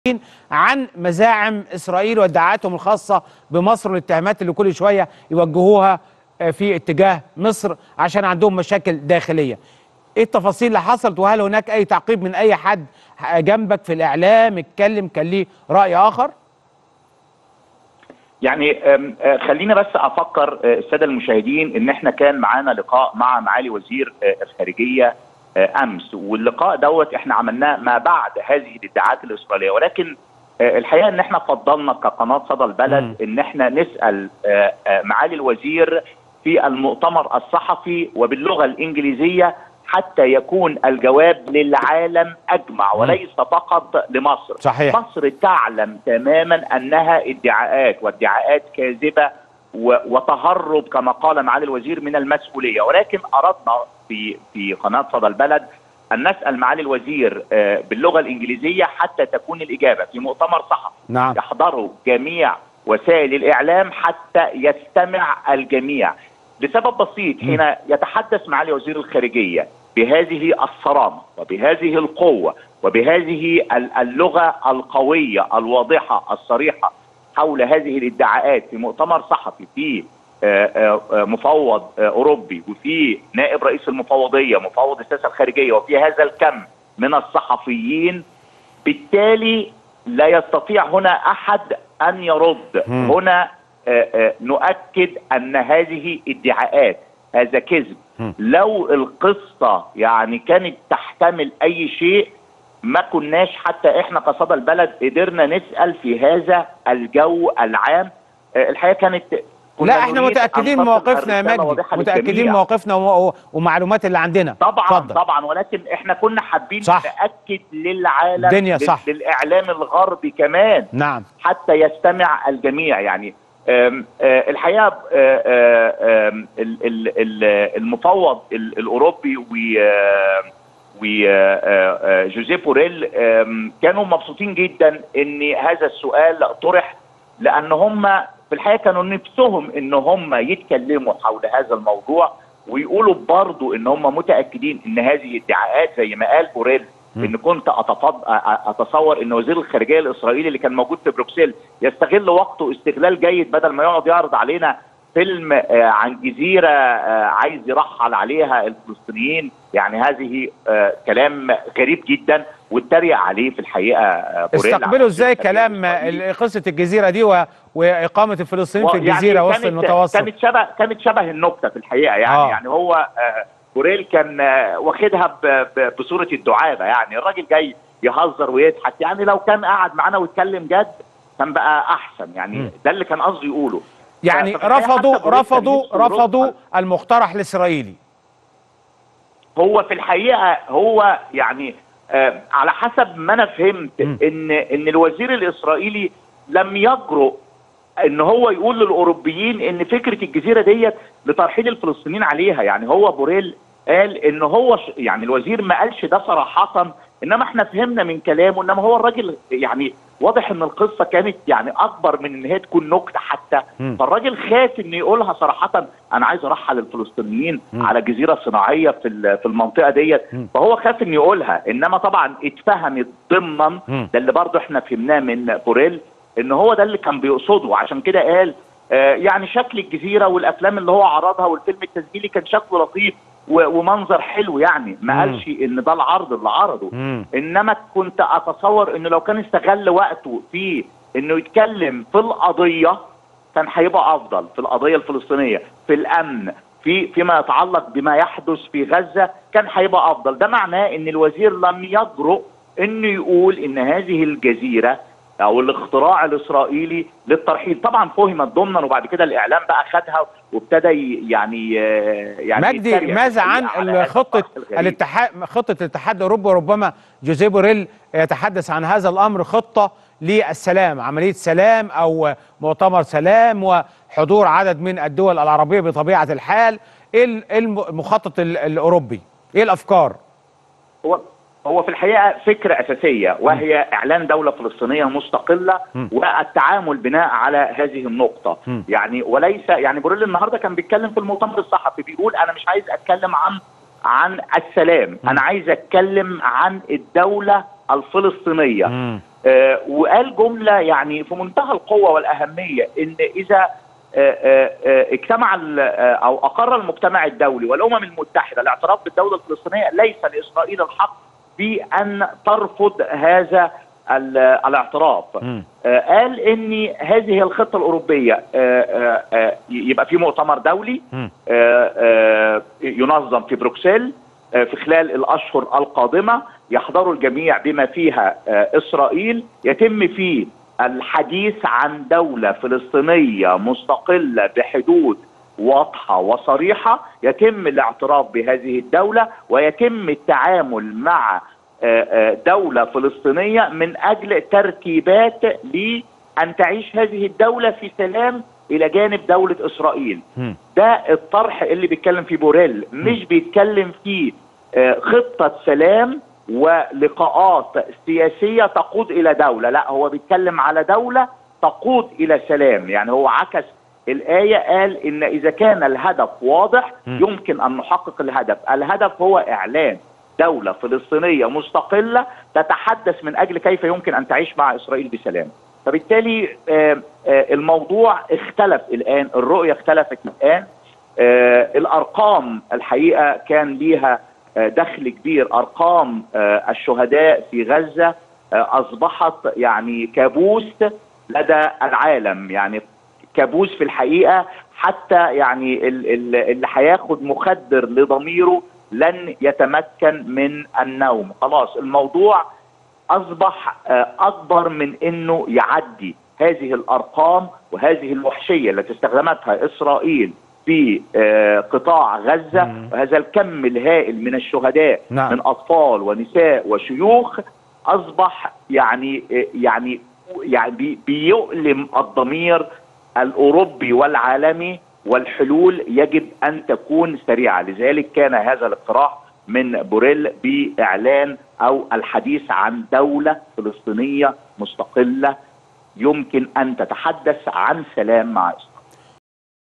عن مزاعم اسرائيل وادعاءاتهم الخاصه بمصر والاتهامات اللي كل شويه يوجهوها في اتجاه مصر عشان عندهم مشاكل داخليه. ايه التفاصيل اللي حصلت وهل هناك اي تعقيب من اي حد جنبك في الاعلام اتكلم كان ليه راي اخر؟ يعني خلينا بس افكر الساده المشاهدين ان احنا كان معانا لقاء مع معالي وزير الخارجيه امس واللقاء دوت احنا عملناه ما بعد هذه الادعاءات الاسرائيليه ولكن الحقيقه ان احنا فضلنا كقناه صدى البلد م. ان احنا نسال معالي الوزير في المؤتمر الصحفي وباللغه الانجليزيه حتى يكون الجواب للعالم اجمع وليس فقط لمصر صحيح. مصر تعلم تماما انها ادعاءات وادعاءات كاذبه وتهرب كما قال معالي الوزير من المسؤوليه ولكن اردنا في في قناه صدى البلد ان نسال معالي الوزير باللغه الانجليزيه حتى تكون الاجابه في مؤتمر صحفي نعم. يحضره جميع وسائل الاعلام حتى يستمع الجميع لسبب بسيط حين يتحدث معالي وزير الخارجيه بهذه الصرامه وبهذه القوه وبهذه اللغه القويه الواضحه الصريحه حول هذه الادعاءات في مؤتمر صحفي في مفوض اوروبي وفي نائب رئيس المفوضيه مفوض السياسه الخارجيه وفي هذا الكم من الصحفيين بالتالي لا يستطيع هنا احد ان يرد هنا نؤكد ان هذه ادعاءات هذا كذب لو القصه يعني كانت تحتمل اي شيء ما كناش حتى احنا كصدى البلد قدرنا نسال في هذا الجو العام الحقيقه كانت لا احنا متاكدين مواقفنا يا مجدي متاكدين مواقفنا ومعلومات اللي عندنا طبعا فضل. طبعا ولكن احنا كنا حابين صح. ناكد للعالم دنيا صح. للاعلام الغربي كمان نعم حتى يستمع الجميع يعني آم آم الحقيقه آم المفوض الاوروبي و وجوزيف بوريل كانوا مبسوطين جدا ان هذا السؤال طرح لان هم في الحقيقه كانوا نفسهم ان هم يتكلموا حول هذا الموضوع ويقولوا برضه ان هم متاكدين ان هذه ادعاءات زي ما قال بوريل ان كنت أتفض... اتصور ان وزير الخارجيه الاسرائيلي اللي كان موجود في بروكسل يستغل وقته استغلال جيد بدل ما يقعد يعرض علينا فيلم عن جزيره عايز يرحل عليها الفلسطينيين يعني هذه كلام غريب جدا واتريق عليه في الحقيقه بوريل استقبلوا ازاي كلام قصه الجزيره دي و... واقامه الفلسطينيين في الجزيره يعني وسط المتوسط كانت شبه كانت شبه النكته في الحقيقه يعني آه. يعني هو بوريل كان واخدها بصوره الدعابه يعني الراجل جاي يهزر ويضحك يعني لو كان قعد معانا ويتكلم جد كان بقى احسن يعني م. ده اللي كان قصده يقوله يعني رفضوا رفضوا رفضوا المقترح الاسرائيلي هو في الحقيقه هو يعني آه على حسب ما انا فهمت م. ان ان الوزير الاسرائيلي لم يجرؤ ان هو يقول للاوروبيين ان فكره الجزيره ديت لترحيل الفلسطينيين عليها يعني هو بوريل قال ان هو يعني الوزير ما قالش ده صراحه انما احنا فهمنا من كلامه انما هو الراجل يعني واضح ان القصه كانت يعني اكبر من ان هي تكون نكته حتى م. فالراجل خاف ان يقولها صراحه انا عايز ارحل الفلسطينيين م. على جزيره صناعيه في في المنطقه ديت فهو خاف ان يقولها انما طبعا اتفهمت ضمنا ده اللي برضه احنا فهمناه من بوريل ان هو ده اللي كان بيقصده وعشان كده قال آه يعني شكل الجزيره والافلام اللي هو عرضها والفيلم التسجيلي كان شكله لطيف ومنظر حلو يعني ما قالش ان ده العرض اللي عرضه مم. انما كنت اتصور انه لو كان استغل وقته في انه يتكلم في القضيه كان هيبقى افضل في القضيه الفلسطينيه في الامن في فيما يتعلق بما يحدث في غزه كان هيبقى افضل ده معناه ان الوزير لم يجرؤ انه يقول ان هذه الجزيره او الاختراع الاسرائيلي للترحيل طبعا فهمت ضمنا وبعد كده الاعلام بقى خدها وابتدى يعني يعني مجدي ماذا عن خطه الاتحاد خطه الاتحاد الاوروبي وربما جوزيه بوريل يتحدث عن هذا الامر خطه للسلام عمليه سلام او مؤتمر سلام وحضور عدد من الدول العربيه بطبيعه الحال ايه المخطط الاوروبي ايه الافكار هو هو في الحقيقه فكره اساسيه وهي اعلان دوله فلسطينيه مستقله م. والتعامل بناء على هذه النقطه م. يعني وليس يعني بوريل النهارده كان بيتكلم في المؤتمر الصحفي بيقول انا مش عايز اتكلم عن عن السلام م. انا عايز اتكلم عن الدوله الفلسطينيه مم. آه، وقال جمله يعني في منتهى القوه والاهميه ان اذا آه، آه، آه، اجتمع ال- آه، او اقر المجتمع الدولي والامم المتحده الاعتراف بالدوله الفلسطينيه ليس لاسرائيل الحق في ان ترفض هذا ال- الاعتراف مم. آه، قال ان هذه الخطه الاوروبيه آه، آه، آه، يبقى في مؤتمر دولي مم. آه، آه، ينظم في بروكسل آه، في خلال الاشهر القادمه يحضر الجميع بما فيها آه، اسرائيل يتم فيه الحديث عن دوله فلسطينيه مستقله بحدود واضحه وصريحه يتم الاعتراف بهذه الدوله ويتم التعامل مع آه، آه، دوله فلسطينيه من اجل ترتيبات لان تعيش هذه الدوله في سلام الى جانب دوله اسرائيل مم. ده الطرح اللي بيتكلم فيه بوريل مش بيتكلم فيه آه، خطة سلام ولقاءات سياسية تقود إلى دولة لا هو بيتكلم على دولة تقود إلى سلام يعني هو عكس الآية قال إن إذا كان الهدف واضح م. يمكن أن نحقق الهدف الهدف هو إعلان دولة فلسطينية مستقلة تتحدث من أجل كيف يمكن أن تعيش مع إسرائيل بسلام فبالتالي آه، آه، الموضوع اختلف الآن الرؤية اختلفت الآن آه، الارقام الحقيقه كان ليها آه، دخل كبير ارقام آه، الشهداء في غزه آه، اصبحت يعني كابوس لدى العالم يعني كابوس في الحقيقه حتى يعني ال- ال- اللي هياخد مخدر لضميره لن يتمكن من النوم خلاص الموضوع اصبح آه، اكبر من انه يعدي هذه الارقام وهذه الوحشيه التي استخدمتها اسرائيل في آه، قطاع غزه مم. وهذا الكم الهائل من الشهداء نعم. من اطفال ونساء وشيوخ اصبح يعني آه، يعني يعني بي- بيؤلم الضمير الاوروبي والعالمي والحلول يجب ان تكون سريعه لذلك كان هذا الاقتراح من بوريل باعلان او الحديث عن دوله فلسطينيه مستقله يمكن ان تتحدث عن سلام مع اسرائيل